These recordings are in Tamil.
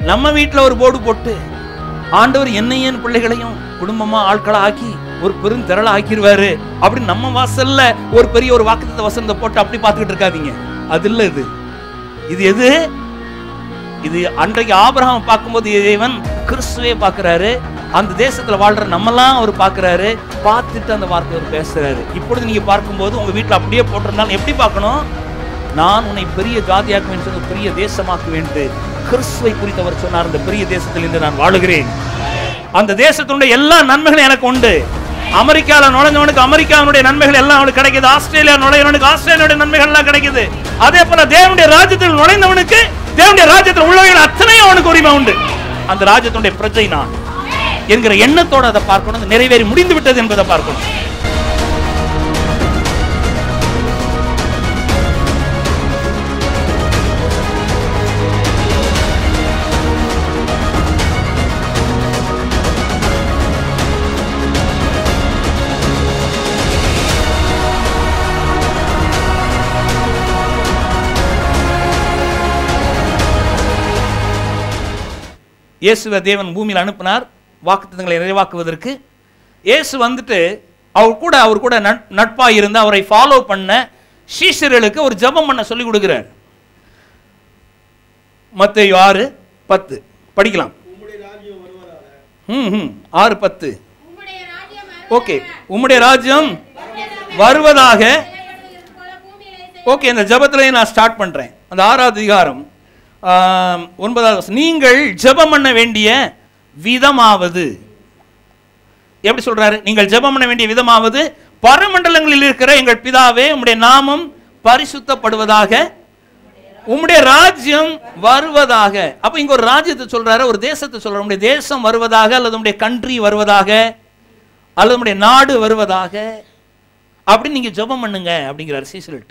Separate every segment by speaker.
Speaker 1: நம்ம வீட்டில் ஒரு போர்டு போட்டு ஆண்டவர் என்னையும் பிள்ளைகளையும் குடும்பமா ஆட்களா ஆக்கி ஒரு பெரும் திரள ஆக்கிடுவாரு அப்படின்னு நம்ம வாசல்ல ஒரு பெரிய ஒரு வாக்குத்த வசனத்தை போட்டு அப்படி பார்த்துக்கிட்டு இருக்காதீங்க அது இல்ல இது இது எது இது அன்றைக்கு ஆபிரகாம் பார்க்கும்போது தேவன் கிறிஸ்துவே பார்க்கிறாரு அந்த தேசத்துல வாழ்ற நம்மலாம் அவர் பார்க்கிறாரு பார்த்துட்டு அந்த வார்த்தை அவர் பேசுறாரு இப்பொழுது நீங்க பார்க்கும்போது உங்க வீட்டுல அப்படியே போட்டிருந்தாலும் எப்படி பார்க்கணும் நான் உன்னை பெரிய ஜாதியாக்குவேன் சொன்ன பெரிய தேசமாக்குவேன் என்று கிறிஸ்துவை குறித்து அவர் சொன்னார் அந்த பெரிய தேசத்தில் இருந்து நான் வாழுகிறேன் அந்த தேசத்தினுடைய எல்லா நன்மைகளும் எனக்கு உண்டு அமெரிக்கால நுழைஞ்சவனுக்கு அமெரிக்காவினுடைய நன்மைகள் எல்லாம் அவனுக்கு கிடைக்குது ஆஸ்திரேலியா நுழையவனுக்கு ஆஸ்திரேலியாவுடைய நன்மைகள் எல்லாம் கிடைக்குது அதே போல தேவனுடைய ராஜ்யத்தில் நுழைந்தவனுக்கு தேவனுடைய ராஜ்யத்தில் உள்ளவர்கள் அத்தனையும் அவனுக்கு உரிமை உண்டு அந்த ராஜ்யத்தினுடைய பிரஜை நான் என்கிற எண்ணத்தோட அதை பார்க்கணும் அது நிறைவேறி முடிந்து விட்டது என்பதை பார்க்கணும் இயேசுவை தேவன் பூமியில் அனுப்பினார் வாக்குத்தத்தங்களை நிறைவாக்குவதற்கு இயேசு வந்துட்டு அவர் கூட அவர் கூட நட்- நட்பா இருந்து அவரை ஃபாலோ பண்ண சீஷர்களுக்கு ஒரு ஜெபம் பண்ண சொல்லி கொடுக்கிறார் மத்தேயு ஆறு பத்து படிக்கலாம் ம் ம் ஆறு பத்து
Speaker 2: உம்முடைய ராஜ்யம்
Speaker 1: ஓகே உம்முடைய ராஜ்யம் வருவதாக
Speaker 2: வருவதாக போல பூமியிலே செய்-
Speaker 1: ஓகே இந்த ஜெபத்திலே நான் ஸ்டார்ட் பண்றேன் அந்த ஆறாவது அதிகாரம் ஆம், ஒன்பதாவது வசனம். நீங்கள் ஜெபம் பண்ண வேண்டிய விதமாவது எப்படி சொல்றாரு நீங்கள் ஜெபம் பண்ண வேண்டிய விதமாவது பரமண்டலங்களில் இருக்கிற எங்கள் பிதாவே உம்முடைய நாமம் பரிசுத்தப்படுவதாக உம்முடைய ராஜ்யம் வருவதாக அப்ப இங்க ஒரு ராஜ்யத்தை சொல்றாரு ஒரு தேசத்தை சொல்றாரு உம்முடைய தேசம் வருவதாக அல்லது உம்முடைய கண்ட்ரி வருவதாக அல்லது உம்முடைய நாடு வருவதாக அப்படி நீங்க ஜெபம் பண்ணுங்க அப்படிங்கிறார் சீசல்கிட்ட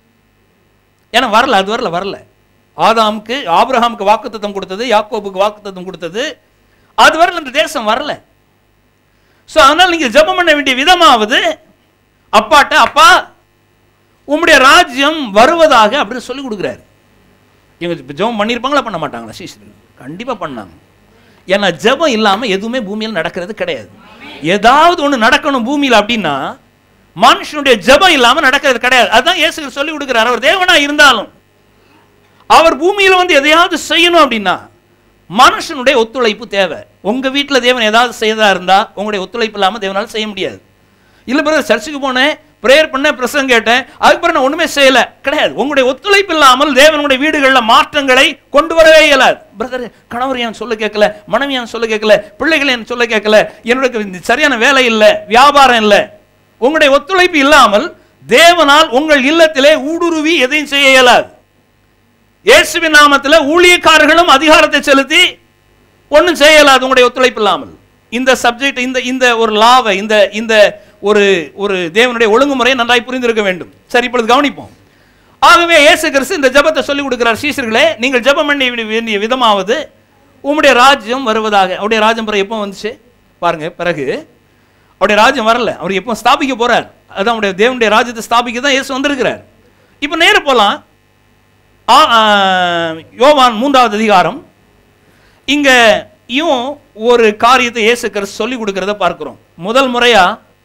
Speaker 1: ஏன்னா வரல அது வரல வரல ஆதாமுக்கு ஆபிரகாமுக்கு வாக்குத்தத்தம் கொடுத்தது யாக்கோபுக்கு வாக்குத்தத்தம் கொடுத்தது அது வரல இந்த தேசம் வரல ஸோ அதனால நீங்க ஜெபம் பண்ண வேண்டிய விதமாவது அப்பாட்ட அப்பா உம்முடைய ராஜ்யம் வருவதாக அப்படின்னு சொல்லி கொடுக்குறாரு இவங்க இப்ப ஜெபம் பண்ணியிருப்பாங்களா பண்ண மாட்டாங்களா சீசர்கள் கண்டிப்பா பண்ணாங்க ஏன்னா ஜெபம் இல்லாம எதுவுமே பூமியில் நடக்கிறது கிடையாது ஏதாவது ஒண்ணு நடக்கணும் பூமியில் அப்படின்னா மனுஷனுடைய ஜெபம் இல்லாம நடக்கிறது கிடையாது அதுதான் இயேசு சொல்லி கொடுக்குறாரு அவர் தேவனா இருந்தாலும் அவர் பூமியில வந்து எதையாவது செய்யணும் அப்படின்னா மனுஷனுடைய ஒத்துழைப்பு தேவை உங்க வீட்டுல தேவன் ஏதாவது செய்யறதா இருந்தா உங்களுடைய ஒத்துழைப்பு இல்லாம தேவனால செய்ய முடியாது இல்ல பிரதர் சர்ச்சுக்கு போனேன் பிரேயர் பண்ண பிரசங்கம் கேட்டேன் அதுக்கு பிறகு நான் ஒண்ணுமே செய்யல கிடையாது உங்களுடைய ஒத்துழைப்பு இல்லாமல் தேவனுடைய வீடுகளில் மாற்றங்களை கொண்டு வரவே இயலாது பிரதர் கணவர் என் சொல்ல கேட்கல மனைவி என் சொல்ல கேட்கல பிள்ளைகள் என் சொல்ல கேட்கல என்னோட இந்த சரியான வேலை இல்லை வியாபாரம் இல்லை உங்களுடைய ஒத்துழைப்பு இல்லாமல் தேவனால் உங்கள் இல்லத்திலே ஊடுருவி எதையும் செய்ய இயலாது இயேசுவின் நாமத்தில் ஊழியக்காரர்களும் அதிகாரத்தை செலுத்தி ஒன்றும் செய்ய இயலாது உங்களுடைய ஒத்துழைப்பு இல்லாமல் இந்த சப்ஜெக்ட் இந்த இந்த ஒரு லாவை இந்த இந்த ஒரு ஒரு தேவனுடைய ஒழுங்குமுறையை நன்றாய் புரிந்திருக்க வேண்டும் சரி இப்பொழுது கவனிப்போம் ஆகவே இயேசு கிறிஸ்து இந்த ஜெபத்தை சொல்லி கொடுக்கிறார் சீசர்களே நீங்கள் ஜெபம் பண்ண வேண்டிய விதமாவது உம்முடைய ராஜ்யம் வருவதாக அவருடைய ராஜ்யம் பிறகு எப்போ வந்துச்சு பாருங்க பிறகு அவருடைய ராஜ்யம் வரல அவர் எப்போ ஸ்தாபிக்க போறார் அதான் அவருடைய தேவனுடைய ராஜ்யத்தை ஸ்தாபிக்க தான் இயேசு வந்திருக்கிறார் இப்போ நேர போலாம் ஆ- ஆ, யோவான் மூன்றாவது அதிகாரம் இங்க இவன் ஒரு காரியத்தை இயேசு கிறிஸ்து சொல்லி கொடுக்கிறத பார்க்கிறோம் முதல் முறையா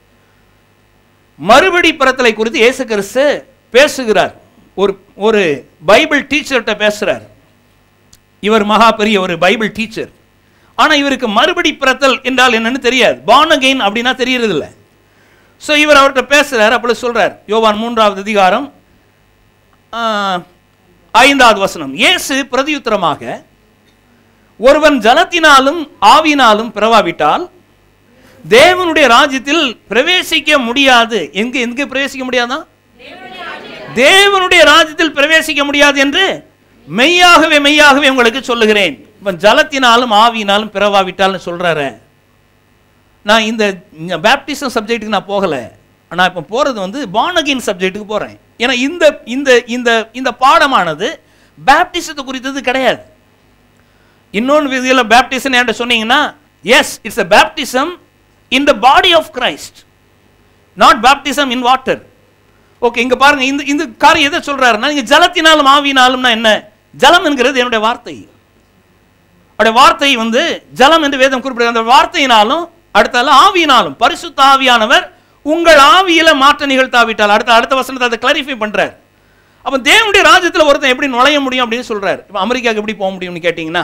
Speaker 1: மறுபடி பிறத்தலை குறித்து இயேசு கிறிஸ்து பேசுகிறார் ஒரு ஒரு பைபிள் டீச்சர்கிட்ட பேசுறார் இவர் மகா பெரிய ஒரு பைபிள் டீச்சர் ஆனா இவருக்கு மறுபடி பிறத்தல் என்றால் என்னன்னு தெரியாது born again அப்படின்னா தெரியறது இல்ல ஸோ இவர் அவர்கிட்ட பேசுறார் அப்படி சொல்றார் யோவான் மூன்றாவது அதிகாரம் ஆ, ஐந்தாவது வசனம் இயேசு பிரதியுத்தரமாக ஒருவன் ஜலத்தினாலும் ஆவினாலும் பிறவாவிட்டால் தேவனுடைய ராஜ்யத்தில் பிரவேசிக்க முடியாது எங்க எங்க பிரவேசிக்க முடியாதா தேவனுடைய ராஜ்யத்தில் பிரவேசிக்க முடியாது என்று மெய்யாகவே மெய்யாகவே உங்களுக்கு சொல்லுகிறேன் இப்ப ஜலத்தினாலும் ஆவியினாலும் பிறவாவிட்டால்னு சொல்றாரு நான் இந்த பேப்டிசம் சப்ஜெக்ட்டுக்கு நான் போகல நான் இப்போ போறது வந்து பானகின் சப்ஜெக்ட்டுக்கு போறேன் ஏன்னா இந்த இந்த இந்த இந்த பாடமானது பேப்டிசத்தை குறித்தது கிடையாது இன்னொன்று விதியில் பேப்டிசம் என்கிட்ட சொன்னீங்கன்னா yes it's a baptism in the body of Christ not baptism in water okay இங்க பாருங்க இந்த இந்த காரியம் எதை சொல்றாருன்னா நீங்க ஜலத்தினாலும் ஆவியினாலும்னா என்ன ஜலம் என்கிறது என்னுடைய வார்த்தை அவருடைய வார்த்தை வந்து ஜலம் என்று வேதம் குறிப்பிடுகிறது அந்த வார்த்தையினாலும் அடுத்தால ஆவியினாலும் பரிசுத்த ஆவியானவர் உங்கள் ஆவியில மாற்ற நிகழ்த்தாவிட்டால் அடுத்த அடுத்த வசனத்தை அதை கிளாரிஃபை பண்றார் அப்ப தேவனுடைய ராஜ்யத்தில் ஒருத்தன் எப்படி நுழைய முடியும் அப்படின்னு சொல்றாரு இப்போ அமெரிக்காவுக்கு எப்படி போக முடியும்னு கேட்டிங்கன்னா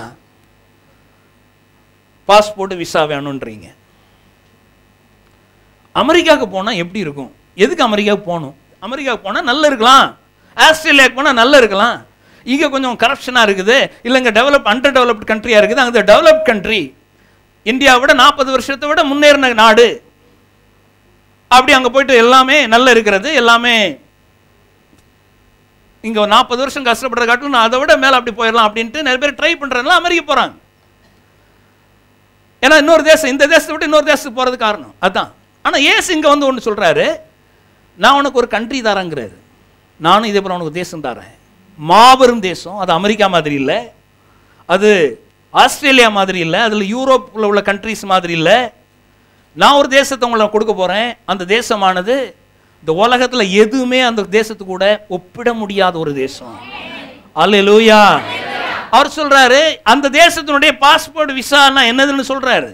Speaker 1: பாஸ்போர்ட் விசா வேணுன்றீங்க அமெரிக்காவுக்கு போனால் எப்படி இருக்கும் எதுக்கு அமெரிக்காவுக்கு போகணும் அமெரிக்காவுக்கு போனால் நல்லா இருக்கலாம் ஆஸ்திரேலியாவுக்கு போனால் நல்லா இருக்கலாம் இங்கே கொஞ்சம் கரப்ஷனாக இருக்குது இல்லைங்க டெவலப் அண்டர் டெவலப்ட் கண்ட்ரியாக இருக்குது அங்கே டெவலப்ட் கண்ட்ரி இந்தியாவை விட நாற்பது வருஷத்தை விட முன்னேறின நாடு அப்படி அங்கே போயிட்டு எல்லாமே நல்லா இருக்கிறது எல்லாமே இங்கே நாற்பது வருஷம் கஷ்டப்படுற காட்டிலும் நான் அதை விட மேலே அப்படி போயிடலாம் அப்படின்ட்டு நிறைய பேர் ட்ரை பண்ணுறதுனால அமெரிக்கா போகிறாங்க ஏன்னா இன்னொரு தேசம் இந்த தேசத்தை விட்டு இன்னொரு தேசத்துக்கு போகிறது காரணம் அதான் ஆனால் ஏசு இங்கே வந்து ஒன்று சொல்கிறாரு நான் உனக்கு ஒரு கண்ட்ரி தரேங்கிறாரு நானும் இதே போல் உனக்கு தேசம் தரேன் மாபெரும் தேசம் அது அமெரிக்கா மாதிரி இல்லை அது ஆஸ்திரேலியா மாதிரி இல்லை அதில் யூரோப்பில் உள்ள கண்ட்ரிஸ் மாதிரி இல்லை நான் ஒரு தேசத்தை உங்களை கொடுக்க போகிறேன் அந்த தேசமானது இந்த உலகத்தில் எதுவுமே அந்த தேசத்து கூட ஒப்பிட முடியாத ஒரு தேசம் அல்லேலூயா அவர் சொல்றாரு அந்த தேசத்தினுடைய பாஸ்போர்ட் விசான்னா என்னதுன்னு சொல்றாரு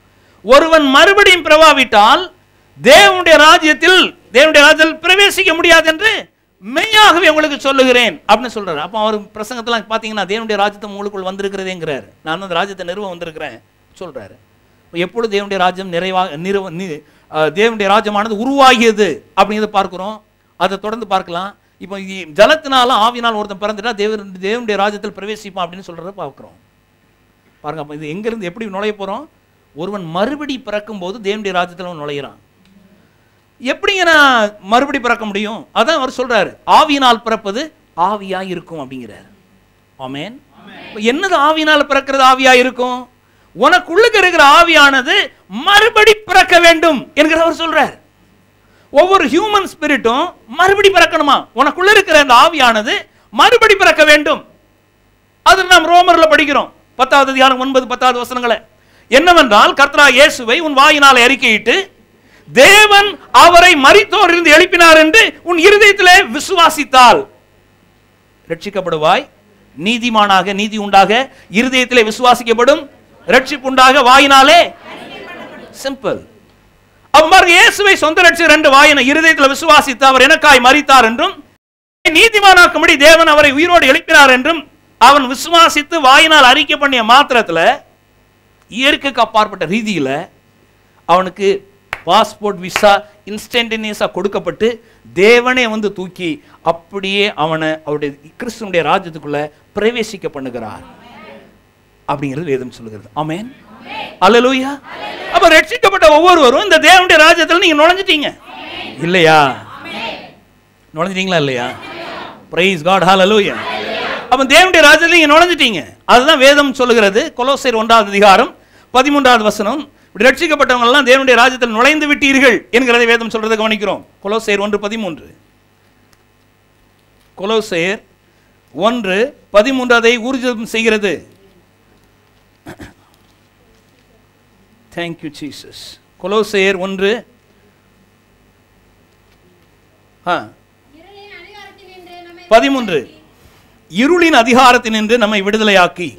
Speaker 1: ஒருவன் மறுபடியும் பிறவாவிட்டால் தேவனுடைய ராஜ்யத்தில் தேவனுடைய ராஜ்யத்தில் பிரவேசிக்க முடியாது என்று மெய்யாகவே உங்களுக்கு சொல்லுகிறேன் அப்படின்னு சொல்றாரு அப்போ அவர் பிரசங்கத்தெல்லாம் பார்த்தீங்கன்னா தேவனுடைய ராஜ்யத்தை உங்களுக்குள் வந்திருக்கிறதேங்கிறார் நான் அந்த ராஜ்யத்தை நிறுவ வந்திருக்கிறேன் சொல்றாரு எப்பொழுது தேவனுடைய ராஜ்யம் நிறைவாக நிறுவ நி- அஹ் தேவனுடைய ராஜ்யமானது உருவாகியது அப்படிங்கிறத பார்க்கிறோம் அதை தொடர்ந்து பார்க்கலாம் இப்போ இ- ஜலத்தினால ஆவினால் ஒருத்தன் பிறந்துட்டா தேவன் தேவனுடைய ராஜ்யத்தில் பிரவேசிப்பான் அப்படின்னு சொல்றத பார்க்குறோம் பாருங்க அப்போ இது எங்கிருந்து எப்படி நுழைய போகிறோம் ஒருவன் மறுபடி பிறக்கும் போது தேவனுடைய ராஜ்யத்தில் அவன் நுழையிறான் எப்படிங்க நான் மறுபடி பிறக்க முடியும் அதான் அவர் சொல்றாரு ஆவியினால் பிறப்பது ஆவியா இருக்கும் அப்படிங்கிறார் ஆமென் இப்ப என்னது ஆவியினால் பிறக்கிறது ஆவியா இருக்கும் உனக்குள்ளுக்கு இருக்கிற ஆவியானது மறுபடி பிறக்க வேண்டும் என்கிற அவர் சொல்றார் ஒவ்வொரு ஹியூமன் ஸ்பிரிட்டும் மறுபடி பிறக்கணுமா உனக்குள்ள இருக்கிற அந்த ஆவியானது மறுபடி பிறக்க வேண்டும் அது நாம் ரோமர்ல படிக்கிறோம் பத்தாவது அதிகாரம் ஒன்பது பத்தாவது வசனங்களை என்னவென்றால் கர்த்தரா இயேசுவை உன் வாயினாலே அறிக்கையிட்டு தேவன் அவரை மரித்தோரிலிருந்து எழுப்பினார் என்று உன் இருதயத்திலே விசுவாசித்தால் ரட்சிக்கப்படுவாய் நீதிமானாக நீதி உண்டாக இருதயத்திலே விசுவாசிக்கப்படும் ரட்சிப்பு உண்டாக வாயினாலே சிம்பிள் அவர் இயேசுவை சொந்த ரட்சகர் என்று வாயின இருதயத்தில் விசுவாசித்து அவர் எனக்காய் மரித்தார் என்றும் நீதிமானாக்கும்படி தேவன் அவரை உயிரோடு எழுப்பினார் என்றும் அவன் விசுவாசித்து வாயினால் அறிக்கை பண்ணிய மாத்திரத்துல இயற்கைக்கு அப்பாற்பட்ட ரீதியில அவனுக்கு பாஸ்போர்ட் விசா இன்ஸ்டன்டேனியஸாக கொடுக்கப்பட்டு தேவனே வந்து தூக்கி அப்படியே அவனை அவருடைய கிறிஸ்துவனுடைய ராஜ்யத்துக்குள்ள பிரவேசிக்க பண்ணுகிறார் அப்படிங்கிறது வேதம் சொல்லுகிறது ஆமென் அல்லேலூயா அப்ப ரட்சிக்கப்பட்ட ஒவ்வொருவரும் இந்த தேவனுடைய ராஜ்யத்தில் நீங்க நுழைஞ்சிட்டீங்க இல்லையா நுழைஞ்சிட்டீங்களா இல்லையா பிரைஸ் காட் ஹalleluya அப்ப தேவனுடைய ராஜ்யத்தில் நீங்க நுழைஞ்சிட்டீங்க அதுதான் வேதம் சொல்லுகிறது கொலோசையர் ஒன்றாவது அதிகாரம் பதிமூன்றாவது வசனம் இப்படி ரட்சிக்கப்பட்டவங்க எல்லாம் தேவனுடைய ராஜ்யத்தில் நுழைந்து விட்டீர்கள் என்கிறதை வேதம் சொல்றதை கவனிக்கிறோம் கொலோசையர் ஒன்று பதிமூன்று கொலோசையர் ஒன்று பதிமூன்றாவதை ஊர்ஜிதம் செய்கிறது தேங்க்யூ ஜீசஸ் கொலோசையர் ஒன்று ஆ
Speaker 2: இருளின் அதிகாரத்தினின்று நம்மை
Speaker 1: பதிமூன்று இருளின் அதிகாரத்தினின்று நம்மை விடுதலையாக்கி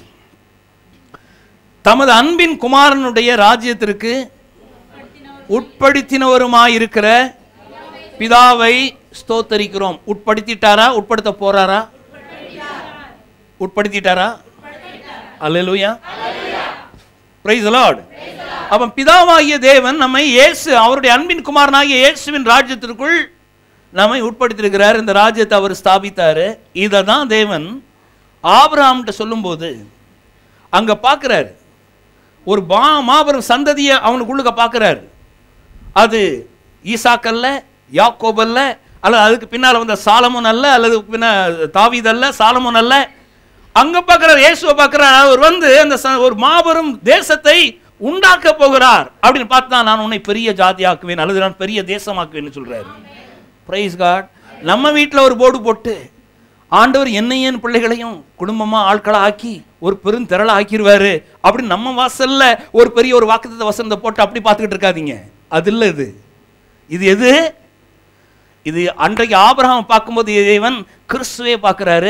Speaker 1: தமது அன்பின் குமாரனுடைய ராஜ்யத்திற்கு உட்படுத்தினவருமாயிருக்கிற பிதாவை ஸ்தோத்தரிக்கிறோம் உட்படுத்திட்டாரா உட்படுத்த போறாரா உட்படுத்திட்டாரா அல்லேலூயா பிரைஸ் லார்ட் அப்ப பிதாவாகிய தேவன் நம்மை இயேசு அவருடைய அன்பின் குமாரனாகிய இயேசுவின் ராஜ்யத்திற்குள் நம்மை உட்படுத்தியிருக்கிறார் இந்த ராஜ்யத்தை அவர் ஸ்தாபித்தாரு இதை தான் தேவன் ஆபிரகாம்கிட்ட சொல்லும்போது அங்க பார்க்குறாரு ஒரு பா மாபெரும் சந்ததியை அவனுக்குள்ளுக்க பார்க்குறாரு அது ஈசாக்கல்ல யாக்கோபல்ல அல்லது அதுக்கு பின்னால் வந்த சாலமோன் அல்ல அல்லது பின்ன தாவீது அல்ல சாலமோன் அல்ல அங்க பார்க்குறார் இயேசுவை பார்க்குறார் அவர் வந்து அந்த ச- ஒரு மாபெரும் தேசத்தை உண்டாக்க போகிறார் அப்படின்னு பார்த்தா நான் உன்னை பெரிய ஜாதியாக்குவேன் அல்லது நான் பெரிய தேசமாக்குவேன்னு சொல்றாரு பிரைஸ் காட் நம்ம வீட்டில் ஒரு போர்டு போட்டு ஆண்டவர் என்னையும் என் பிள்ளைகளையும் குடும்பமா ஆட்களா ஆக்கி ஒரு பெருந்திரளா ஆக்கிடுவாரு அப்படின்னு நம்ம வாசல்ல ஒரு பெரிய ஒரு வாக்குத்தத்த வசனத்தை போட்டு அப்படி பார்த்துக்கிட்டு இருக்காதீங்க அது இல்லை இது இது எது இது அன்றைக்கு ஆபிரகாம் பார்க்கும்போது தேவன் கிறிஸ்துவே பார்க்குறாரு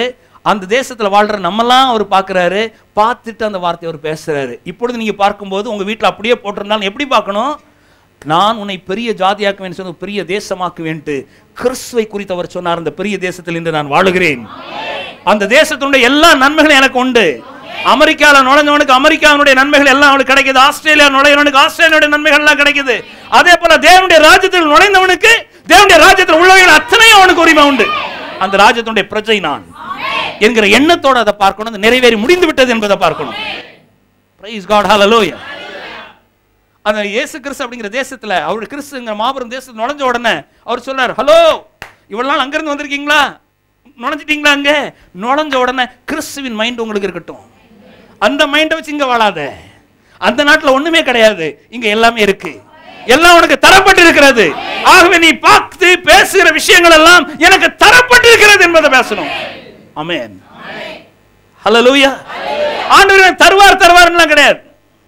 Speaker 1: அந்த தேசத்துல வாழ்ற நம்மலாம் அவர் பார்க்கறாரு பார்த்துட்டு அந்த வார்த்தையை அவர் பேசுறாரு இப்பொழுது நீங்க பார்க்கும்போது உங்க வீட்டில் அப்படியே போட்டிருந்தாலும் எப்படி பார்க்கணும் நான் உன்னை பெரிய ஜாதியாக்குவேன் சொன்ன பெரிய தேசமாக்குவேன்ட்டு கிறிஸ்துவை குறித்து அவர் சொன்னார் அந்த பெரிய தேசத்தில் இன்று நான் வாழுகிறேன் அந்த தேசத்தினுடைய எல்லா நன்மைகளும் எனக்கு உண்டு அமெரிக்கால நுழைஞ்சவனுக்கு அமெரிக்காவினுடைய நன்மைகள் எல்லாம் அவனுக்கு கிடைக்குது ஆஸ்திரேலியா நுழையவனுக்கு ஆஸ்திரேலியாவுடைய நன்மைகள் எல்லாம் கிடைக்குது அதே போல தேவனுடைய ராஜ்யத்தில் நுழைந்தவனுக்கு தேவனுடைய ராஜ்யத்தில் உள்ளவர்கள் அத்தனையும் அவனுக்கு உரிமை உண்டு அந்த ராஜ்யத்தினுடைய பிரஜை நான் என்கிற எண்ணத்தோட அதை பார்க்கணும் அது நிறைவேறி முடிந்து விட்டது என்பதை பார்க்கணும் பிரைஸ் காட் ஹalleluya அந்த இயேசு கிறிஸ்து அப்படிங்கிற தேசத்துல அவர் கிறிஸ்துங்கிற மாபெரும் தேசத்துல நுழைஞ்ச உடனே அவர் சொல்றார் ஹலோ இவ்வளவு நாள் அங்கிருந்து வந்திருக்கீங்களா நுழைஞ்சிட்டீங்களா அங்க நுழைஞ்ச உடனே கிறிஸ்துவின் மைண்ட் உங்களுக்கு இருக்கட்டும் அந்த மைண்டை வச்சு இங்க வாழாத அந்த நாட்டுல ஒண்ணுமே கிடையாது இங்க எல்லாமே இருக்கு எல்லாம் உனக்கு தரப்பட்டு இருக்கிறது ஆகவே நீ பார்த்து பேசுகிற விஷயங்கள் எல்லாம் எனக்கு தரப்பட்டு இருக்கிறது என்பதை பேசணும் ஆமென் ஹalleluya ஆண்டவர் எனக்கு தருவார் தருவார்லாம் கிடையாது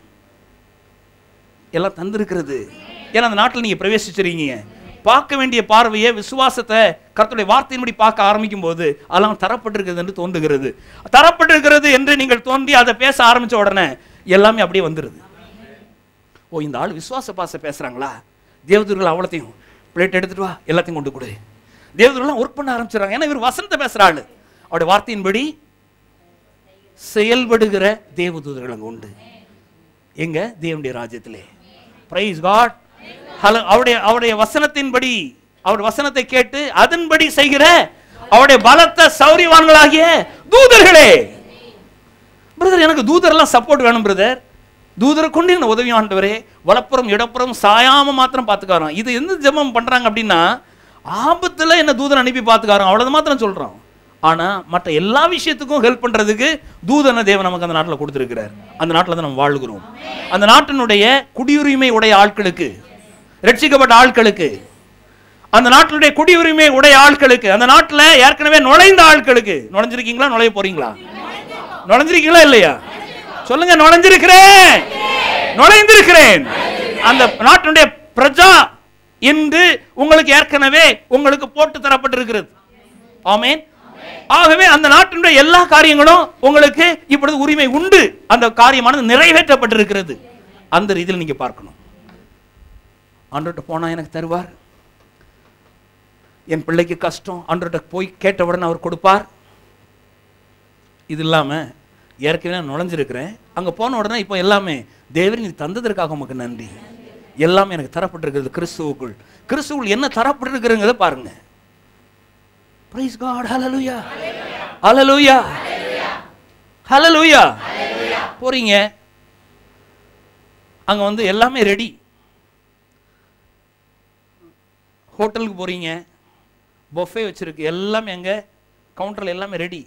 Speaker 1: எல்லாம் தந்திருக்கிறது ஏன்னா அந்த நாட்டில் நீங்க பிரவேசிச்சிருக்கீங்க பார்க்க வேண்டிய பார்வையை விசுவாசத்தை கர்த்தருடைய வார்த்தையின்படி பார்க்க ஆரம்பிக்கும் போது அதெல்லாம் தரப்பட்டிருக்கிறது என்று தோன்றுகிறது தரப்பட்டிருக்கிறது என்று நீங்கள் தோன்றி அதை பேச ஆரம்பிச்ச உடனே எல்லாமே அப்படியே வந்துருது ஓ இந்த ஆள் விசுவாச பாச பேசுறாங்களா தேவதூர்கள் அவ்வளோத்தையும் பிளேட் எடுத்துட்டு வா எல்லாத்தையும் கொண்டு கொடு தேவதூர்கள்லாம் ஒர்க் பண்ண ஆரம்பிச்சிடறாங்க ஏன்னா இவர் வசனத்தை பேசுற ஆளு அவருடைய வார்த்தையின்படி செயல்படுகிற தேவதூதர்கள் அங்க உண்டு எங்க தேவனுடைய ராஜ்யத்திலே பிரைஸ் காட் ஹலோ அவருடைய அவருடைய வசனத்தின்படி அவருடைய வசனத்தை கேட்டு அதன்படி செய்கிற அவருடைய பலத்த சௌரியவான்களாகிய தூதர்களே பிரதர் எனக்கு தூதரெல்லாம் சப்போர்ட் வேணும் பிரதர் தூதரை கொண்டு என்ன உதவி ஆண்டவரே வலப்புறம் இடப்புறம் சாயாம மாத்திரம் பார்த்துக்காரோம் இது எந்த ஜெபம் பண்றாங்க அப்படின்னா ஆபத்துல என்ன தூதர் அனுப்பி பார்த்துக்காரோம் அவ்வளவு மாத்திரம் சொல்றோம் ஆனா மற்ற எல்லா விஷயத்துக்கும் ஹெல்ப் பண்றதுக்கு தூதனை தேவன் நமக்கு அந்த நாட்டில் கொடுத்துருக்கிறார் அந்த நாட்டில் தான் நம்ம வாழ்கிறோம் அந்த நாட்டினுடைய குடியுரிமை உடைய ஆட்களுக்கு ரட்சிக்கப்பட்ட ஆட்களுக்கு அந்த நாட்டினுடைய குடியுரிமை உடைய ஆட்களுக்கு அந்த நாட்டில் ஏற்கனவே நுழைந்த ஆட்களுக்கு நுழைஞ்சிருக்கீங்களா நுழைய போறீங்களா நுழைஞ்சிருக்கீங்களா இல்லையா சொல்லுங்க நுழைஞ்சிருக்கிறேன் நுழைந்திருக்கிறேன் அந்த நாட்டினுடைய பிரஜா என்று உங்களுக்கு ஏற்கனவே உங்களுக்கு போட்டு தரப்பட்டிருக்கிறது ஆமென் ஆகவே அந்த நாட்டினுடைய எல்லா காரியங்களும் உங்களுக்கு இப்பொழுது உரிமை உண்டு அந்த காரியமானது நிறைவேற்றப்பட்டிருக்கிறது அந்த ரீதியில் நீங்க பார்க்கணும் ஆண்டோட்ட போனா எனக்கு தருவார் என் பிள்ளைக்கு கஷ்டம் ஆண்டோட்ட போய் கேட்டவுடனே அவர் கொடுப்பார் இது இல்லாம ஏற்கனவே நான் நுழைஞ்சிருக்கிறேன் அங்க போன உடனே இப்போ எல்லாமே தேவன் நீ தந்ததற்காக உமக்கு நன்றி எல்லாமே எனக்கு தரப்பட்டிருக்கிறது கிறிஸ்துவுக்குள் கிறிஸ்துவுக்குள் என்ன தரப்பட்டிருக்கிறங்கிறத பாருங்க பிரைஸ் காட் ஹalleluya ஹalleluya ஹalleluya போறீங்க அங்க வந்து எல்லாமே ரெடி ஹோட்டலுக்கு போறீங்க பொஃபே வச்சிருக்கு எல்லாமே அங்க கவுண்டர்ல எல்லாமே ரெடி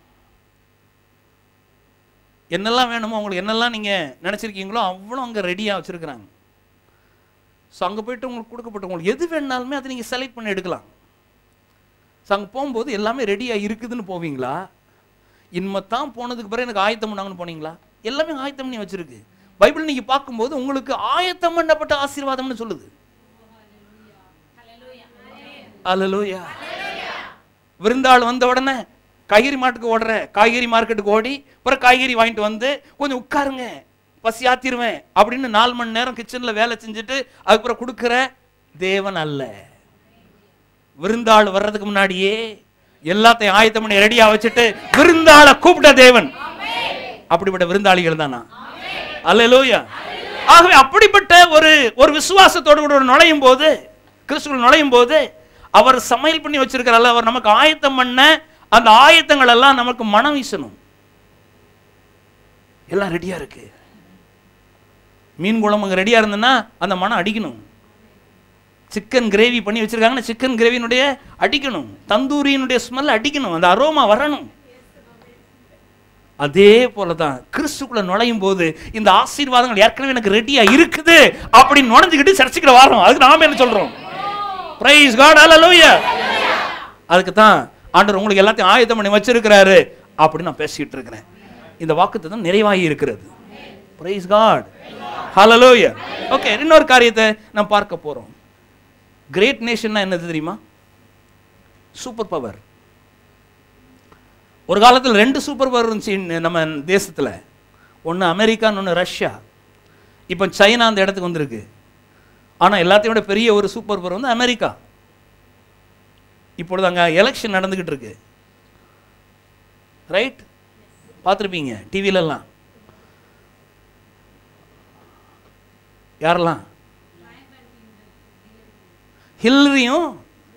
Speaker 1: என்னெல்லாம் வேணுமோ உங்களுக்கு என்னெல்லாம் நீங்க நினைச்சிருக்கீங்களோ அவ்வளோ அங்க ரெடியா வச்சிருக்கிறாங்க ஸோ அங்க போயிட்டு உங்களுக்கு கொடுக்கப்பட்ட உங்களுக்கு எது வேணாலுமே அதை நீங்க செலக்ட் பண்ணி எடுக்கலாம் ஸோ அங்கே போகும்போது எல்லாமே ரெடியாக இருக்குதுன்னு போவீங்களா இன்மத்தான் போனதுக்கு பிறகு எனக்கு ஆயத்தம் பண்ணாங்கன்னு போனீங்களா எல்லாமே ஆயத்தம் பண்ணி வச்சிருக்கு பைபிள் நீங்க பார்க்கும்போது உங்களுக்கு ஆயத்தம் பண்ணப்பட்ட ஆசீர்வாதம்னு சொல்லுது அல்லேலூயா விருந்தாள் வந்த உடனே காய்கறி மாட்டுக்கு ஓடுற காய்கறி மார்க்கெட்டுக்கு ஓடி அப்புறம் காய்கறி வாங்கிட்டு வந்து கொஞ்சம் உட்காருங்க பசி ஆத்திருவேன் அப்படின்னு நாலு மணி நேரம் கிச்சன்ல வேலை செஞ்சுட்டு அதுக்கப்புறம் கொடுக்குற தேவன் அல்ல விருந்தாள் வர்றதுக்கு முன்னாடியே எல்லாத்தையும் ஆயத்தம் பண்ணி ரெடியா வச்சுட்டு விருந்தாளை கூப்பிட்ட தேவன் அப்படிப்பட்ட விருந்தாளிகள் தானா அல்லேலூயா ஆகவே அப்படிப்பட்ட ஒரு ஒரு விசுவாசத்தோடு கூட நுழையும் போது கிறிஸ்துவில் நுழையும் போது அவர் சமையல் பண்ணி வச்சிருக்கிறார் அவர் நமக்கு ஆயத்தம் பண்ண அந்த ஆயத்தங்கள் எல்லாம் நமக்கு மனம் வீசணும் எல்லாம் ரெடியா இருக்கு மீன் குழம்பு அங்கே ரெடியா இருந்ததுன்னா அந்த மனம் அடிக்கணும் சிக்கன் கிரேவி பண்ணி வச்சிருக்காங்கன்னா சிக்கன் கிரேவியினுடைய அடிக்கணும் தந்தூரியினுடைய ஸ்மெல் அடிக்கணும் அந்த அரோமா வரணும் அதே போல தான் கிறிஸ்துக்குள்ள நுழையும் போது இந்த ஆசீர்வாதங்கள் ஏற்கனவே எனக்கு ரெடியா இருக்குது அப்படி நுழைஞ்சுக்கிட்டு சர்ச்சுக்குள்ள வரோம் அதுக்கு நாம என்ன சொல்றோம் பிரைஸ் காட் ஹalleluya அதுக்கு தான் ஆண்டவர் உங்களுக்கு எல்லாத்தையும் ஆயத்தம் பண்ணி வச்சிருக்கிறாரு அப்படி நான் பேசிட்டு இருக்கிறேன் இந்த வாக்குத்தத்தம் நிறைவாகி இருக்கிறது பிரைஸ் காட் ஹalleluya ஓகே இன்னொரு காரியத்தை நான் பார்க்க போறோம் கிரேட் நேஷன்னா என்னது தெரியுமா சூப்பர் பவர் ஒரு காலத்தில் ரெண்டு சூப்பர் பவர் இருந்துச்சு இந்த நம்ம தேசத்தில் ஒன்று அமெரிக்கான்னு ஒன்று ரஷ்யா இப்போ சைனா அந்த இடத்துக்கு வந்திருக்கு ஆனால் எல்லாத்தையும் விட பெரிய ஒரு சூப்பர் பவர் வந்து அமெரிக்கா இப்பொழுது அங்கே எலெக்ஷன் நடந்துக்கிட்டு இருக்கு ரைட் பார்த்துருப்பீங்க டிவிலெல்லாம் யாரெல்லாம் ஹில்லரியும்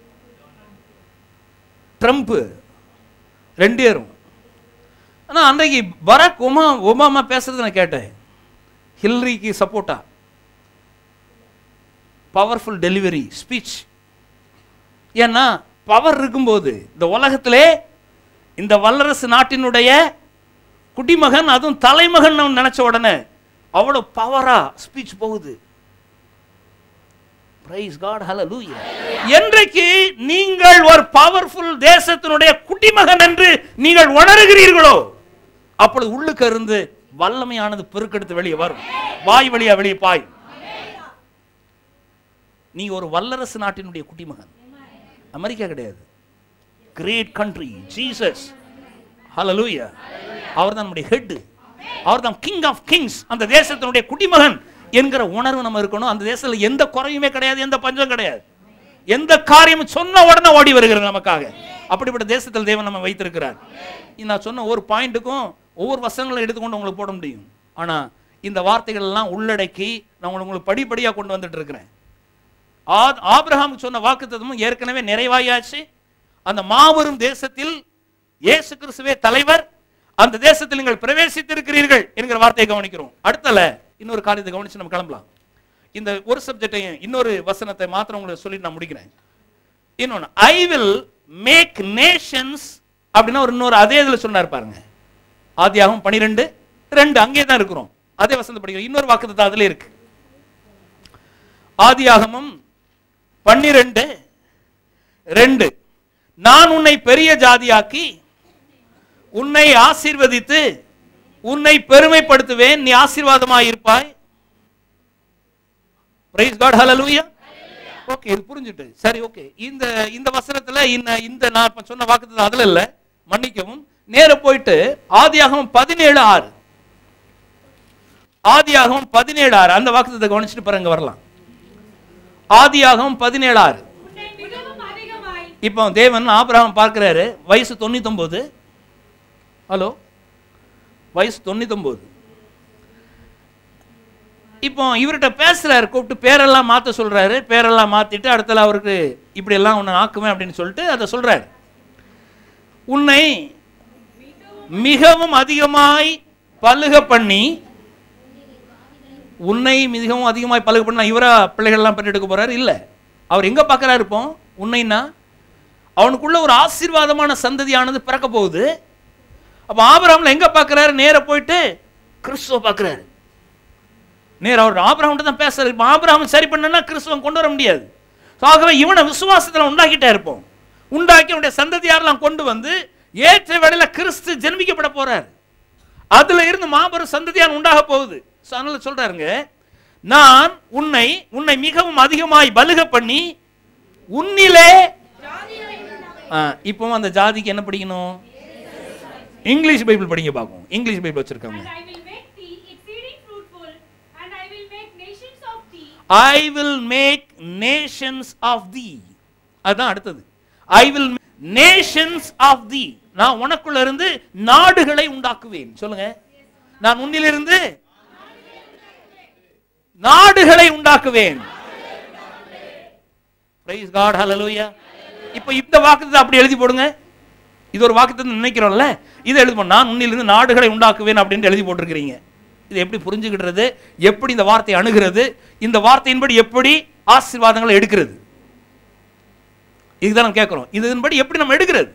Speaker 1: ட்ரம்ப்பு ரெண்டு பேரும் ஆனால் அன்றைக்கு பராக் ஒமா ஒபாமா பேசுறது நான் கேட்டேன் ஹில்லரிக்கு சப்போர்ட்டா பவர்ஃபுல் டெலிவரி ஸ்பீச் ஏன்னா பவர் இருக்கும்போது இந்த உலகத்திலே இந்த வல்லரசு நாட்டினுடைய குடிமகன் அதுவும் தலைமகன் அவன் நினைச்ச உடனே அவ்வளோ பவரா ஸ்பீச் போகுது பிரைஸ் காட் ஹalleluya என்றைக்கு நீங்கள் ஒரு பவர்ஃபுல் தேசத்தினுடைய குடிமகன் என்று நீங்கள் உணர்கிறீர்களோ அப்பொழுது உள்ளுக்கு இருந்து வல்லமையானது பெருக்கெடுத்து வெளியே வரும் வாய் வழியா வெளியே பாய் நீ ஒரு வல்லரசு நாட்டினுடைய குடிமகன் அமெரிக்கா கிடையாது கிரேட் கண்ட்ரி ஜீசஸ் ஹalleluya அவர் தான் நம்முடைய ஹெட் அவர் தான் கிங் ஆஃப் கிங்ஸ் அந்த தேசத்தினுடைய குடிமகன் என்கிற உணர்வு நம்ம இருக்கணும் அந்த தேசத்தில் எந்த குறையுமே கிடையாது எந்த பஞ்சம் கிடையாது எந்த காரியமும் சொன்ன உடனே ஓடி வருகிறது நமக்காக அப்படிப்பட்ட தேசத்தில் தேவன் நம்ம வைத்திருக்கிறார் நான் சொன்ன ஒரு பாயிண்ட்டுக்கும் ஒவ்வொரு வசனங்களை எடுத்துக்கொண்டு உங்களுக்கு போட முடியும் ஆனா இந்த வார்த்தைகள் எல்லாம் உள்ளடக்கி நான் உங்களுக்கு படிப்படியாக கொண்டு வந்துட்டு இருக்கிறேன் ஆ- ஆபிரகாமுக்கு சொன்ன வாக்குத்தத்தமும் ஏற்கனவே நிறைவாயாச்சு அந்த மாபெரும் தேசத்தில் இயேசு கிறிஸ்துவே தலைவர் அந்த தேசத்தில் நீங்கள் பிரவேசித்திருக்கிறீர்கள் என்கிற வார்த்தையை கவனிக்கிறோம் அடுத்தல இன்னொரு காரியத்தை கவனிச்சு நம்ம கிளம்பலாம் இந்த ஒரு சப்ஜெக்டையும் இன்னொரு வசனத்தை மாத்திரம் உங்களுக்கு சொல்லி நான் முடிக்கிறேன் இன்னொன்னு ஐ வில் மேக் நேஷன்ஸ் அப்படின்னா ஒரு இன்னொரு அதே இதில் சொன்னார் பாருங்க ஆதியாகவும் பனிரெண்டு ரெண்டு அங்கே தான் இருக்கிறோம் அதே வசந்த படிக்கிறோம் இன்னொரு வாக்குத்தத்தம் அதுல இருக்கு ஆதியாகமம் பன்னிரெண்டு ரெண்டு நான் உன்னை பெரிய ஜாதியாக்கி உன்னை ஆசீர்வதித்து உன்னை பெருமைப்படுத்துவேன் நீ ஆசீர்வாதமாய் இருப்பாய் பிரைஸ் காட் ஹalleluya ஓகே இது புரிஞ்சுட்டு சரி ஓகே இந்த இந்த வசனத்துல இந்த இந்த நான் இப்ப சொன்ன வாக்குத்தத்தம் அதுல இல்ல மன்னிக்கவும் நேர போயிட்டு ஆதியாகமம் பதினேழு ஆறு ஆதியாகமம் பதினேழு ஆறு அந்த வாக்குத்தத்தை கவனிச்சுட்டு பாருங்க வரலாம் ஆதியாகமம் பதினேழு ஆறு
Speaker 2: உன்னை மிகவும் அதிகமாய்
Speaker 1: இப்போ தேவன் ஆபிரகாம் பார்க்கிறாரு வயசு தொண்ணூத்தொம்போது ஹலோ வயசு தொண்ணூத்தொம்போது இப்போ இவர்கிட்ட பேசுறாரு கூப்பிட்டு பேரெல்லாம் மாற்ற சொல்றாரு பேரெல்லாம் மாத்திட்டு அடுத்தல அவருக்கு இப்படி எல்லாம் உன்னை ஆக்குவேன் அப்படின்னு சொல்லிட்டு அதை சொல்றாரு உன்னை மிகவும் அதிகமாய் பலுக பண்ணி உன்னை மிகவும் அதிகமாய் பலுக பண்ண இவரா பிள்ளைகள்லாம் பெற்றெடுக்க போறாரு இல்ல அவர் எங்க பார்க்கறாரு இப்போ உன்னைன்னா அவனுக்குள்ள ஒரு ஆசீர்வாதமான சந்ததியானது பிறக்க போகுது அப்ப ஆபிரகாம்ல எங்க பார்க்கறாரு நேர போயிட்டு கிறிஸ்துவ பார்க்கறாரு நேர அவர் ஆபிரகாம் தான் பேசுறாரு இப்ப ஆபிரகாம் சரி பண்ணனா கிறிஸ்துவன் கொண்டு வர முடியாது So, ஆகவே இவனை விசுவாசத்துல உண்டாக்கிட்டே இருப்போம் உண்டாக்கி அவனுடைய சந்ததியாரெல்லாம் கொண்டு வந்து ஏற்ற வேளையில கிறிஸ்து ஜென்மிக்கப்பட போறார் அதுல இருந்து மாபெரும் சந்ததியார் உண்டாக போகுது So, அதனால சொல்றாருங்க நான் உன்னை உன்னை மிகவும் அதிகமாய் பலுக பண்ணி உன்னிலே ஆ, இப்பவும் அந்த ஜாதிக்கு என்ன படிக்கணும் இங்கிலீஷ் பைபிள் படிங்க பார்ப்போம் இங்கிலீஷ் பைபிள் வச்சிருக்காங்க
Speaker 2: and I will make thee exceeding fruitful and I will make nations of thee
Speaker 1: I will make nations of thee அதுதான் அடுத்தது I will nations of thee நான் உனக்குள்ள இருந்து நாடுகளை உண்டாக்குவேன் சொல்லுங்க நான் உன்னிலிருந்து நாடுகளை உண்டாக்குவேன் பிரைஸ் காட் ஹalleluya இப்போ இந்த வாக்குத்தத்தை அப்படி எழுதி போடுங்க இது ஒரு வாக்குத்தத்தை நினைக்கிறோம்ல இதை எழுதி போடு. நான் உன்னிலிருந்து நாடுகளை உண்டாக்குவேன் அப்படின்னு எழுதி போட்டிருக்கிறீங்க இது எப்படி புரிஞ்சுக்கிடுறது எப்படி இந்த வார்த்தையை அணுகிறது இந்த வார்த்தையின்படி எப்படி ஆசீர்வாதங்களை எடுக்கிறது இதுதான் நம்ம கேட்கிறோம் இதன்படி எப்படி நம்ம எடுக்கிறது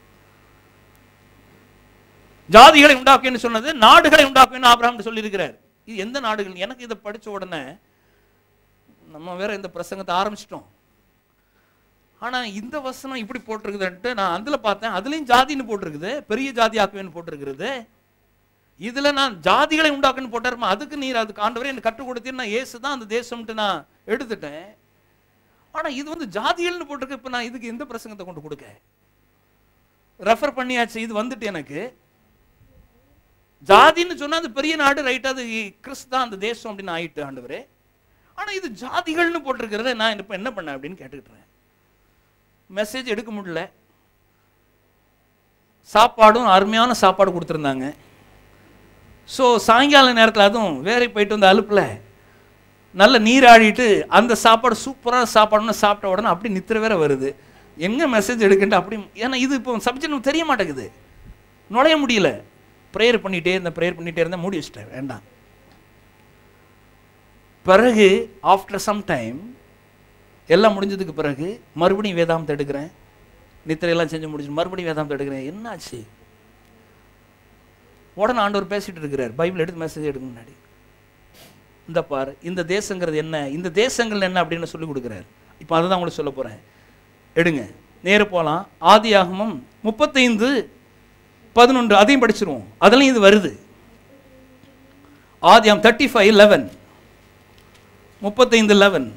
Speaker 1: ஜாதிகளை உண்டாக்குன்னு சொன்னது நாடுகளை உண்டாக்குன்னு ஆபிரகாம் சொல்லியிருக்கிறார் இது எந்த நாடுகள் எனக்கு இதை படிச்ச உடனே நம்ம வேற இந்த பிரசங்கத்தை ஆரம்பிச்சிட்டோம் ஆனா இந்த வசனம் இப்படி போட்டிருக்குதுன்ட்டு நான் அதுல பார்த்தேன் அதுலயும் ஜாதின்னு போட்டிருக்குது பெரிய ஜாதி ஆக்குவேன்னு போட்டிருக்கிறது இதுல நான் ஜாதிகளை உண்டாக்குன்னு போட்டாருமா அதுக்கு நீர் அதுக்கு ஆண்டவரே எனக்கு கற்றுக் கொடுத்தீர் நான் இயேசு தான் அந்த தேசம்ட்டு நான் எடுத்துட்டேன் ஆனா இது வந்து ஜாதிகள்னு போட்டிருக்கு இப்ப நான் இதுக்கு எந்த பிரசங்கத்தை கொண்டு கொடுக்க ரெஃபர் பண்ணியாச்சு இது வந்துட்டு எனக்கு ஜாதின்னு சொன்னா அது பெரிய நாடு ரைட் அது கிறிஸ்து தான் அந்த தேசம் அப்படின்னு ஆயிட்டு ஆண்டவரே ஆனா இது ஜாதிகள்னு போட்டிருக்கிறத நான் இப்ப என்ன பண்ணேன் அப்படின்னு கேட்டுக்கிட்டேன் மெசேஜ் எடுக்க முடியல சாப்பாடும் அருமையான சாப்பாடு கொடுத்துருந்தாங்க ஸோ சாயங்கால நேரத்தில் அதுவும் வேலை போயிட்டு வந்த அலுப்பில் நல்ல நீராடிட்டு அந்த சாப்பாடு சூப்பரான சாப்பாடுன்னு சாப்பிட்ட உடனே அப்படி நித்திர வேற வருது எங்கே மெசேஜ் எடுக்கிட்டு அப்படி ஏன்னா இது இப்போ சப்ஜெக்ட் தெரிய மாட்டேங்குது நுழைய முடியல ப்ரேயர் பண்ணிகிட்டே இருந்தேன் ப்ரேயர் பண்ணிகிட்டே இருந்தேன் மூடி வச்சிட்டேன் வேண்டாம் பிறகு ஆஃப்டர் சம் டைம் எல்லாம் முடிஞ்சதுக்கு பிறகு மறுபடியும் வேதாந்தம் எடுக்கிறேன் நித்திரையெல்லாம் செஞ்சு முடிச்சு மறுபடியும் வேதாந்தம் எடுக்கிறேன் என்னாச்சு உடனே ஆண்டவர் பேசிட்டு இருக்கிறார் பைபிள் எடுத்து மெசேஜ் எடுக்க முன்னாடி இந்த பாரு இந்த தேசங்கிறது என்ன இந்த தேசங்கள் என்ன அப்படின்னு சொல்லி கொடுக்குறாரு இப்போ அதை தான் உங்களுக்கு சொல்ல போகிறேன் எடுங்க நேர போகலாம் ஆதியாகமம் முப்பத்தைந்து பதினொன்று அதையும் படிச்சிருவோம் அதுலயும் இது வருது ஆதியாம் தேர்ட்டி ஃபைவ் லெவன் முப்பத்தைந்து லெவன்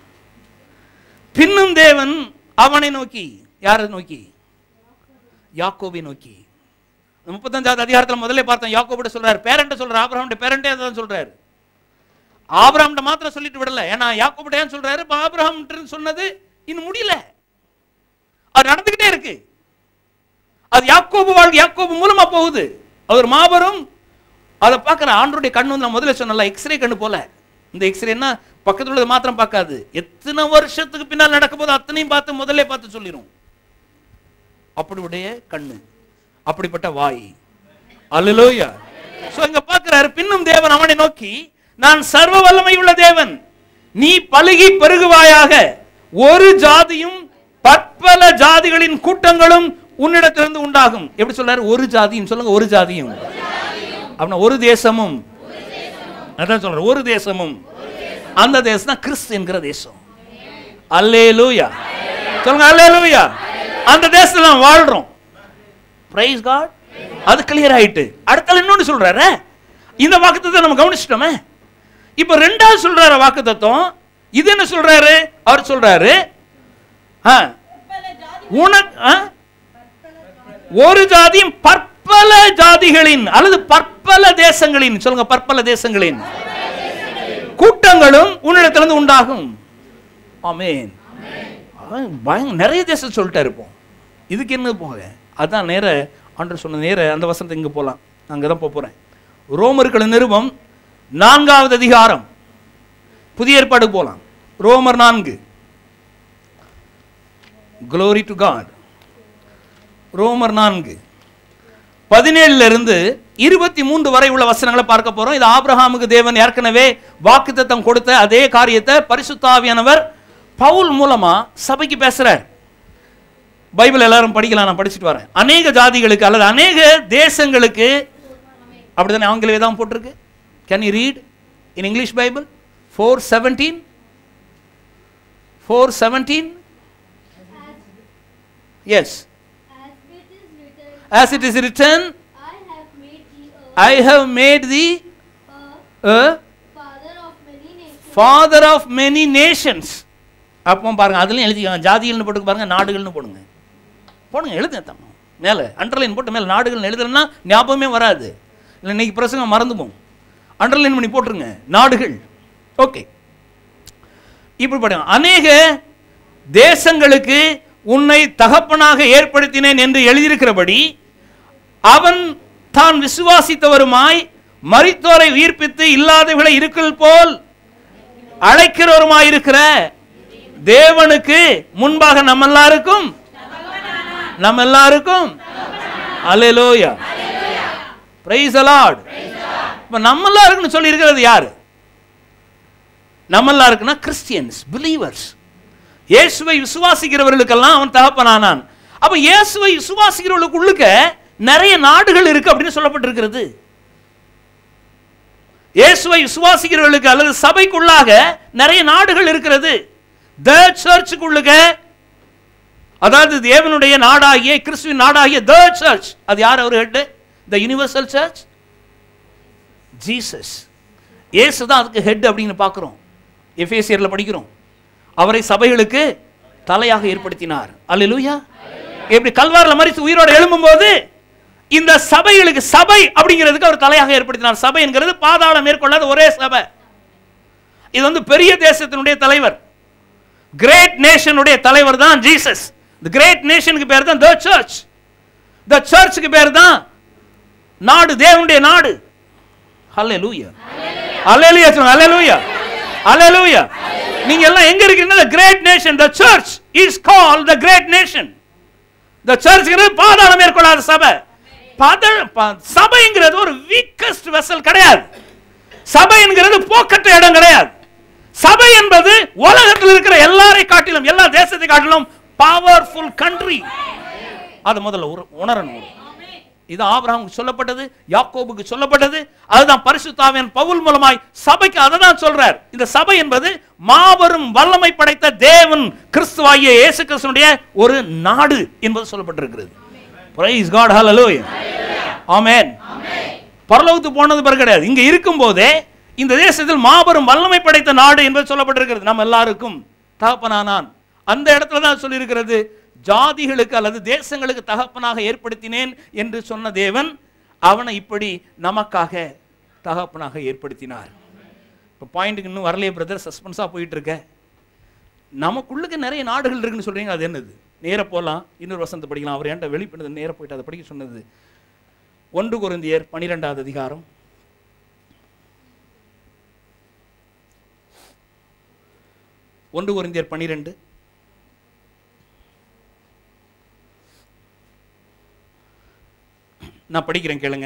Speaker 1: பின்னும் தேவன் அவனை நோக்கி யாரை நோக்கி யாக்கோபை நோக்கி இந்த முப்பத்தஞ்சாவது அதிகாரத்தில் முதல்ல பார்த்தோம் யாக்கோபிட்ட சொல்றாரு பேரண்ட சொல்றாரு ஆபிரஹாம்ட பேரண்டே அதான் சொல்றாரு ஆபிரஹாம்ட மாத்திரம் சொல்லிட்டு விடல ஏன்னா யாக்கோபிட்ட ஏன் சொல்றாரு இப்ப ஆபிரஹாம் சொன்னது இன்னும் முடியல அது நடந்துகிட்டே இருக்கு அது யாக்கோபு வாழ்க்கை யாக்கோபு மூலமா போகுது அவர் மாபெரும் அதை பார்க்குற ஆண்டருடைய கண்ணு வந்து நான் முதல்ல சொன்னல எக்ஸ்ரே கண்ணு போல இந்த எக்ஸ்ரேன்னா பக்கத்துல உள்ளது மாத்திரம் பார்க்காது எத்தனை வருஷத்துக்கு பின்னால் நடக்க போது அத்தனையும் பார்த்து முதல்ல பார்த்து சொல்லிடும் அப்படியுடைய கண்ணு அப்படிப்பட்ட வாய் அல்லேலூயா சோ இங்க பார்க்கிறாரு பின்னும் தேவன் அவனை நோக்கி நான் சர்வ வல்லமை உள்ள தேவன் நீ பலுகி பெருகுவாயாக ஒரு ஜாதியும் பற்பல ஜாதிகளின் கூட்டங்களும் உன்னிடத்திலிருந்து உண்டாகும் எப்படி சொல்றாரு ஒரு ஜாதியும் சொல்லுங்க ஒரு ஜாதியும் அப்படின்னா ஒரு தேசமும் அதான் சொல்றேன் ஒரு தேசமும் அந்த தேசம் தான் கிறிஸ்து என்கிற தேசம் அல்லேலூயா சொல்லுங்க அல்லேலூயா அந்த தேசத்துல நாம் வாழ்றோம் பிரைஸ் காட் அது கிளியர் ஆயிட்டு அடுத்தால இன்னொன்னு சொல்றாரு இந்த வாக்குத்தத்தை நம்ம கவனிச்சிட்டோமே இப்போ ரெண்டாவது சொல்றாரு வாக்குத்தத்தம் இது என்ன சொல்றாரு அவர் சொல்றாரு ஆ, உனக்கு ஆ? ஒரு ஜாதியும் பற்பல ஜாதிகளின் அல்லது பற்பல தேசங்களின் சொல்லுங்க பற்பல தேசங்களின் கூட்டங்களும் உன்னிடத்திலிருந்து உண்டாகும் ஆமென் அவன் பயங்க நிறைய தேசம் சொல்லிட்டா இருப்போம் இதுக்கு என்ன போக அதான் நேர ஆண்டர் சொன்ன நேர அந்த வசனத்தை இங்கே போகலாம் அங்கே தான் போக போகிறேன் ரோமர்கள் நிருபம் நான்காவது அதிகாரம் புதிய ஏற்பாடு போகலாம் ரோமர் நான்கு glory டு காட் ரோமர் நான்கு பதினேழுல இருந்து இருபத்தி மூன்று வரை உள்ள வசனங்களை பார்க்க போறோம் இது ஆபிரகாமுக்கு தேவன் ஏற்கனவே வாக்குத்தத்தம் கொடுத்த அதே காரியத்தை பரிசுத்தாவியானவர் பவுல் மூலமா சபைக்கு பேசுறார் பைபிள் எல்லாரும் படிக்கலாம் நான் படிச்சுட்டு வரேன் அநேக ஜாதிகளுக்கு அல்லது அநேக தேசங்களுக்கு அப்படிதானே ஆங்கில வேதம் போட்டிருக்கு can you read in English Bible four seventeen four seventeen yes
Speaker 3: As it is written,
Speaker 1: as it is written
Speaker 3: I have made thee a,
Speaker 1: I have made thee
Speaker 3: a
Speaker 1: a
Speaker 3: father of many nations.
Speaker 1: father of many nations அப்போ பாருங்க அதுலயும் எழுதிக்கோங்க ஜாதிகள்னு போட்டு பாருங்க நாடுகள்னு போடுங்க போடுங்க எழுதுங்க தம்மா மேலே அண்டர்லைன் போட்டு மேலே நாடுகள் எழுதலைன்னா ஞாபகமே வராது இல்லை இன்னைக்கு பிரசங்கம் மறந்து போகும் அண்டர்லைன் பண்ணி போட்டுருங்க நாடுகள் ஓகே இப்படி பாருங்க அநேக தேசங்களுக்கு உன்னை தகப்பனாக ஏற்படுத்தினேன் என்று எழுதியிருக்கிறபடி அவன் தான் விசுவாசித்தவருமாய் மரித்தோரை உயிர்ப்பித்து இல்லாதவர்களை இருக்கல் போல் அழைக்கிறவருமாய் இருக்கிற தேவனுக்கு முன்பாக நம்ம எல்லாருக்கும் நம்ம எல்லாருக்கும் அல்லேலூயா பிரைஸ் அலாட் இப்ப நம்ம எல்லாருக்குன்னு சொல்லி இருக்கிறது யாரு நம்ம எல்லாருக்குன்னா கிறிஸ்டியன்ஸ் பிலீவர்ஸ் இயேசுவை விசுவாசிக்கிறவர்களுக்கெல்லாம் அவன் தகப்பனானான் அப்ப இயேசுவை விசுவாசிக்கிறவர்களுக்கு உள்ளுக்க நிறைய நாடுகள் இருக்கு அப்படின்னு சொல்லப்பட்டிருக்கிறது இயேசுவை விசுவாசிக்கிறவர்களுக்கு அல்லது சபைக்குள்ளாக நிறைய நாடுகள் இருக்கிறது த சர்ச்சுக்குள்ளுக அதாவது தேவனுடைய நாடாகிய கிறிஸ்துவின் நாடாகிய த சர்ச் அது யார் அவர் head the universal church Jesus இயேசு தான் அதுக்கு ஹெட் அப்படின்னு பார்க்குறோம் எஃபேசியரில் படிக்கிறோம் அவரை சபைகளுக்கு தலையாக ஏற்படுத்தினார் அல்லேலூயா எப்படி கல்வாரில் மறித்து உயிரோட எழும்பும்போது இந்த சபைகளுக்கு சபை அப்படிங்கிறதுக்கு அவர் தலையாக ஏற்படுத்தினார் சபை என்கிறது பாதாளம் மேற்கொள்ளாத ஒரே சபை இது வந்து பெரிய தேசத்தினுடைய தலைவர் கிரேட் நேஷனுடைய தலைவர் தான் ஜீசஸ் தி கிரேட் நேஷனுக்கு பேர் தான் த சர்ச் த சர்ச்சுக்கு பேர் தான் நாடு தேவனுடைய நாடு ஹalleluya ஹalleluya சொல்லுங்க ஹalleluya ஹalleluya நீங்க எல்லாம் எங்க இருக்கீங்க the great nation the church is called the great nation the churchங்கிறது பாதாளம் மேற்கொள்ளாத சபை பாதாள- பா- சபைங்கிறது ஒரு வீக்கஸ்ட் வெசல் கிடையாது சபை என்கிறது போக்கற்ற இடம் கிடையாது சபை என்பது உலகத்தில் இருக்கிற எல்லாரை காட்டிலும் எல்லா தேசத்தை காட்டிலும் பவர்ஃபுல் கண்ட்ரி அது முதல்ல உர- உணரணும் இது ஆபிரகாமுக்கு சொல்லப்பட்டது யாக்கோபுக்கு சொல்லப்பட்டது அதுதான் பரிசுத்தாவியன் பவுல் மூலமாய் சபைக்கு அதை தான் சொல்றார் இந்த சபை என்பது மாபெரும் வல்லமை படைத்த தேவன் கிறிஸ்துவாகிய இயேசு கிறிஸ்துனுடைய ஒரு நாடு என்பது சொல்லப்பட்டிருக்கிறது பிரைஸ் காட் ஹalleluya ஆமென் பரலோகத்துக்கு போனது பிறகு கிடையாது இங்க இருக்கும்போதே இந்த தேசத்தில் மாபெரும் வல்லமை படைத்த நாடு என்பது சொல்லப்பட்டிருக்கிறது நம்ம எல்லாருக்கும் தகப்பனானான் அந்த இடத்துல தான் சொல்லியிருக்கிறது ஜாதிகளுக்கு அல்லது தேசங்களுக்கு தகப்பனாக ஏற்படுத்தினேன் என்று சொன்ன தேவன் அவனை இப்படி நமக்காக தகப்பனாக ஏற்படுத்தினார் இப்போ பாயிண்ட்டுக்கு இன்னும் வரலையே பிரதர் சஸ்பென்ஸாக போயிட்டு இருக்க நமக்குள்ளுக்கு நிறைய நாடுகள் இருக்குன்னு சொல்றீங்க அது என்னது நேர போகலாம் இன்னொரு வசனத்தை படிக்கலாம் அவர் ஏன்டா வெளிப்படுது நேர போயிட்டு அதை படிக்க சொன்னது ஒன்று குருந்தியர் பனிரெண்டாவது அதிகாரம் ஒன்று குருந்தியர் பனிரெண்டு நான் படிக்கிறேன் கேளுங்க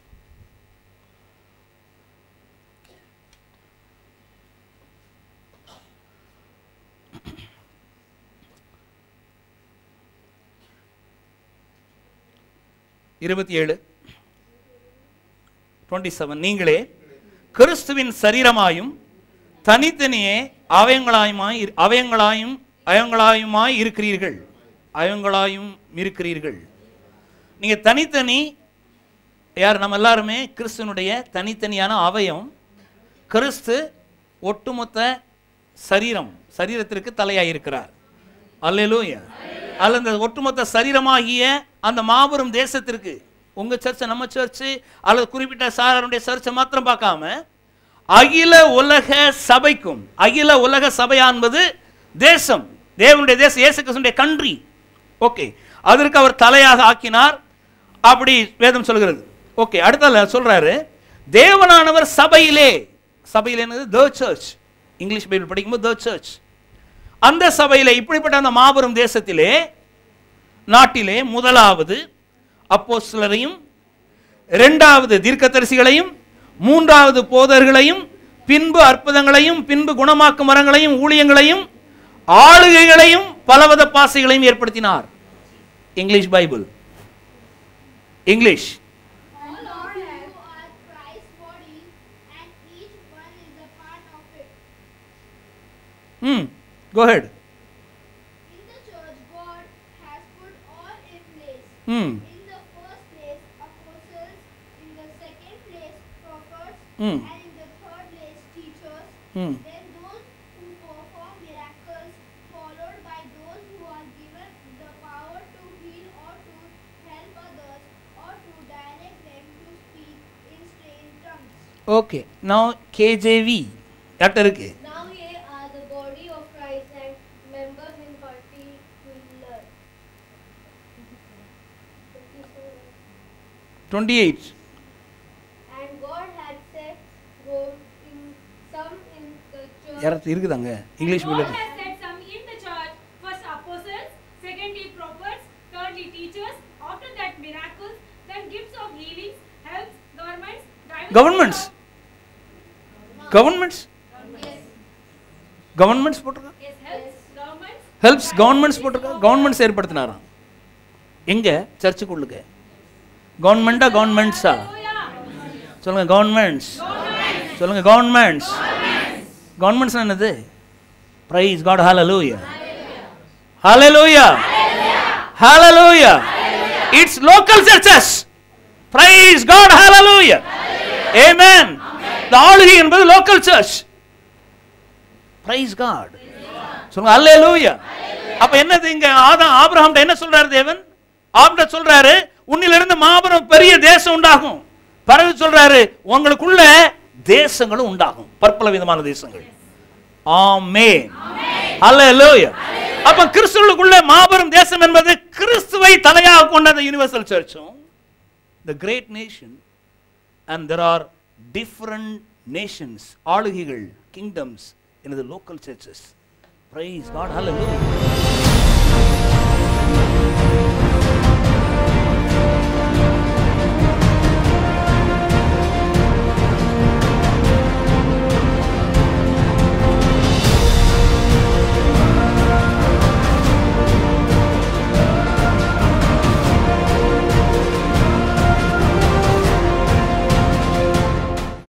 Speaker 1: இருபத்தி ஏழு டுவெண்ட்டி செவன் நீங்களே கிறிஸ்துவின் சரீரமாயும் தனித்தனியே அவயங்களாயுமாய் இரு- அவயங்களாயும் அவயங்களாயுமாய் இருக்கிறீர்கள் அவயங்களாயும் இருக்கிறீர்கள் நீங்க தனித்தனி யார் நம்ம எல்லாருமே கிறிஸ்துவனுடைய தனித்தனியான அவயம் கிறிஸ்து ஒட்டுமொத்த சரீரம் சரீரத்திற்கு தலையாய் இருக்கிறார் அல்லேலூயா அல்ல இந்த ஒட்டுமொத்த சரீரமாகிய அந்த மாபெரும் தேசத்திற்கு உங்க சர்ச்சை நம்ம சர்ச்சு அல்லது குறிப்பிட்ட சாரனுடைய சர்ச்சை மாத்திரம் பார்க்காம அகில உலக சபைக்கும் அகில உலக சபையான்பது தேசம் தேவனுடைய தேசம் இயேசு கிறிஸ்துடைய கண்ட்ரி ஓகே அதற்கு அவர் தலையாக ஆக்கினார் அப்படி வேதம் சொல்கிறது ஓகே அடுத்தல சொல்றாரு தேவனானவர் சபையிலே சபையிலே என்னது த சர்ச் இங்கிலீஷ் பைபிள் படிக்கும்போது த சர்ச் அந்த சபையிலே இப்படிப்பட்ட அந்த மாபெரும் தேசத்திலே நாட்டிலே முதலாவது அப்போஸ்தலரையும் இரண்டாவது தீர்க்கதரிசிகளையும் மூன்றாவது போதர்களையும் பின்பு அற்புதங்களையும் பின்பு குணமாக்கும் மரங்களையும் ஊழியங்களையும் ஆளுகைகளையும் பலவித பாசைகளையும் ஏற்படுத்தினார் English Bible English
Speaker 3: All of you are Christ's body, and each one is a part of it.
Speaker 1: Hmm go ahead
Speaker 3: In the church, God has put all in place.
Speaker 1: ம்
Speaker 3: In the first place, apostles. In the second place, prophets.
Speaker 1: Hmm.
Speaker 3: And in the third place, teachers.
Speaker 1: ம்
Speaker 3: Then those who perform miracles, followed by those who are given the power to heal or to help others, or to direct them to speak in strange tongues.
Speaker 1: Okay நான் கேஜேவி யார்கிட்ட இருக்கு
Speaker 3: Now ye are the body of Christ and members in particular.
Speaker 1: Twenty eight
Speaker 3: And God had set Rome in some in the church.
Speaker 1: யாராவது இருக்குதாங்க English
Speaker 2: God
Speaker 1: Bible
Speaker 2: has set some in the church, first apostles, secondly prophets, thirdly teachers, after that miracles, then gifts of healings, helps, governments, diversity
Speaker 1: Governments.
Speaker 2: of-
Speaker 1: governments
Speaker 3: Yes.
Speaker 1: Governments போட்டிருக்கா
Speaker 2: Yes, helps, governments,
Speaker 1: helps governments போட்டிருக்கா கவர்மெண்ட்ஸ் ஏற்படுத்தினாராம் எங்க சர்ச்சுக்குள்ளுக்கு கவர்மெண்டா கவர்மெண்ட்ஸா
Speaker 2: Hallelujah.
Speaker 1: சொல்லுங்க கவர்மெண்ட்ஸ் சொல்லுங்க கவர்மெண்ட்ஸ் கவர்மெண்ட்ஸ் என்னது praise God hallelujah hallelujah hallelujah it's local churches praise God hallelujah amen இந்த ஆளுகை என்பது லோக்கல் சர்ச் பிரைஸ் காட் சொல்லுங்க ஹalleluya அப்ப என்னது இங்க ஆதாம் ஆபிரகாம் என்ன சொல்றாரு தேவன் ஆப்ட சொல்றாரு உன்னிலிருந்து மாபெரும் பெரிய தேசம் உண்டாகும் பிறகு சொல்றாரு உங்களுக்குள்ள தேசங்களும் உண்டாகும் பற்பல விதமான தேசங்கள் ஆமே அல்லேலூயா அப்ப கிறிஸ்துவுக்குள்ள மாபெரும் தேசம் என்பது கிறிஸ்துவை தலையாக கொண்ட அந்த யுனிவர்சல் சர்ச்சும் the great nation and there are different nations ஆளுகைகள் kingdoms in the local churches praise god hallelujah